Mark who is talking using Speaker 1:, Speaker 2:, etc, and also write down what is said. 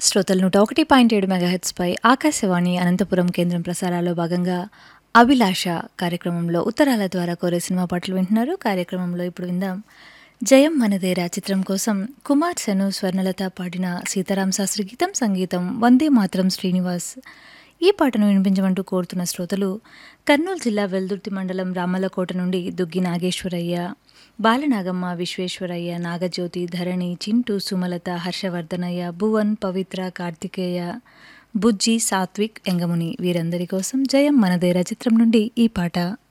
Speaker 1: శ్రోతలు నూట ఒకటి పాయింట్ ఏడు మెగాహెట్స్పై ఆకాశవాణి అనంతపురం కేంద్రం ప్రసారాల్లో భాగంగా అభిలాష కార్యక్రమంలో ఉత్తరాల ద్వారా కోరే సినిమా పాటలు వింటున్నారు కార్యక్రమంలో ఇప్పుడు విందాం జయం మనదేరా చిత్రం కోసం కుమార్ సను స్వర్ణలత పాడిన సీతారాం శాస్త్రి గీతం సంగీతం వందే మాత్రం శ్రీనివాస్ ఈ పాటను వినిపించమంటూ కోరుతున్న శ్రోతలు కర్నూలు జిల్లా వెల్దుర్తి మండలం రామలకోట నుండి దుగ్గి నాగేశ్వరయ్య బాలనాగమ్మ విశ్వేశ్వరయ్య నాగజ్యోతి ధరణి చింటూ సుమలత హర్షవర్ధనయ్య భువన్ పవిత్ర కార్తికేయ బుజ్జి సాత్విక్ ఎంగముని వీరందరి కోసం జయం మనదేరా చిత్రం నుండి ఈ పాట